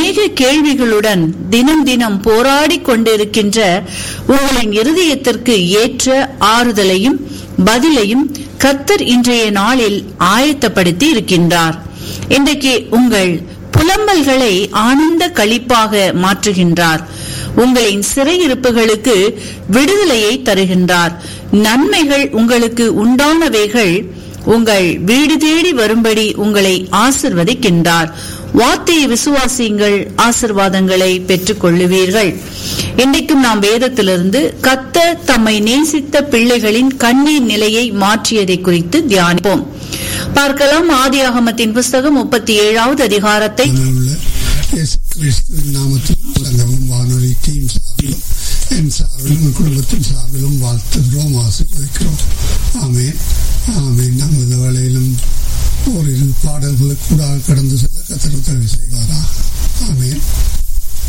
அநேக கேள்விகளுடன் தினம் தினம் போராடிக் கொண்டிருக்கின்ற உங்களின் இருதயத்திற்கு ஏற்ற ஆறுதலையும் பதிலையும் கத்தர் இன்றைய நாளில் ஆயத்தப்படுத்தி இருக்கின்றார் இன்றைக்கு உங்கள் புலம்பல்களை ஆனந்த களிப்பாக மாற்றுகின்றார் உங்களின் சிறையிருப்புகளுக்கு விடுதலையை தருகின்றார் நன்மைகள் உங்களுக்கு உண்டானவைகள் உங்கள் வீடு தேடி வரும்படி உங்களை ஆசிர்வதிக்கின்றார் வார்த்தையை விசுவாசியுங்கள் ஆசிர்வாதங்களை பெற்றுக் கொள்ளுவீர்கள் இன்றைக்கும் நாம் வேதத்திலிருந்து கத்த தம்மை நேசித்த பிள்ளைகளின் கண்ணீர் நிலையை மாற்றியதை குறித்து தியானிப்போம் பார்க்கலாம் ஆதியாகமத்தின் புஸ்தகம் முப்பத்தி ஏழாவது அதிகாரத்தை உள்ள இயேசு கிறிஸ்துவின் நாமத்தில் சங்கமும் வானொலி டீம் சார்பிலும் என் சார்பிலும் என் குடும்பத்தின்